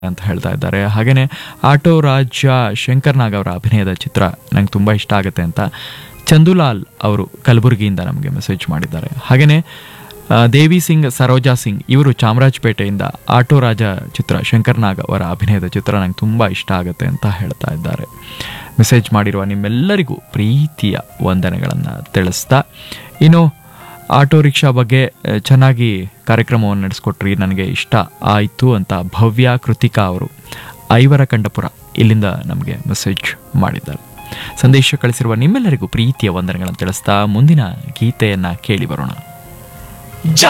ಅಂತ ಹೇಳ್ತಾ ಇದ್ದಾರೆ ಹಾಗೆಯೇ ಆಟೋ ರಾಜ ಶಂಕರ್ ನಾಗ್ ಅವರ ಅಭಿನಯದ ಚಿತ್ರ ನಂಗೆ ತುಂಬ ಇಷ್ಟ ಆಗುತ್ತೆ ಅಂತ ಚಂದುಲಾಲ್ ಅವರು ಕಲಬುರಗಿಯಿಂದ ನಮಗೆ ಮೆಸೇಜ್ ಮಾಡಿದ್ದಾರೆ ಹಾಗೆಯೇ ಆ, ದೇವಿ ಸಿಂಗ್ ಸರೋಜಾ ಸಿಂಗ್ ಇವರು ಚಾಮರಾಜಪೇಟೆಯಿಂದ ಆಟೋ ರಾಜ ಚಿತ್ರ ಶಂಕರ್ ನಾಗ್ ಅವರ ಅಭಿನಯದ ಚಿತ್ರ ನಂಗೆ ತುಂಬ ಇಷ್ಟ ಆಗುತ್ತೆ ಅಂತ ಹೇಳ್ತಾ ಇದ್ದಾರೆ ಮೆಸೇಜ್ ಮಾಡಿರುವ ನಿಮ್ಮೆಲ್ಲರಿಗೂ ಪ್ರೀತಿಯ ವಂದನೆಗಳನ್ನು ತಿಳಿಸ್ತಾ ಇನ್ನು ಆಟೋ ರಿಕ್ಷಾ ಬಗ್ಗೆ ಆ, ಚೆನ್ನಾಗಿ ಕಾರ್ಯಕ್ರಮವನ್ನು ನಡೆಸ್ಕೊಟ್ರಿ ನನಗೆ ಇಷ್ಟ ಆಯಿತು ಅಂತ ಭವ್ಯ ಕೃತಿಕಾ ಅವರು ಐವರ ಕಂಡಪುರ ಇಲ್ಲಿಂದ ನಮಗೆ ಮೆಸೇಜ್ ಮಾಡಿದ್ದಾರೆ ಸಂದೇಶ ಕಳಿಸಿರುವ ನಿಮ್ಮೆಲ್ಲರಿಗೂ ಪ್ರೀತಿಯ ವಂದನೆಗಳನ್ನು ತಿಳಿಸ್ತಾ ಮುಂದಿನ ಗೀತೆಯನ್ನು ಕೇಳಿ ಬರೋಣ ಜಾ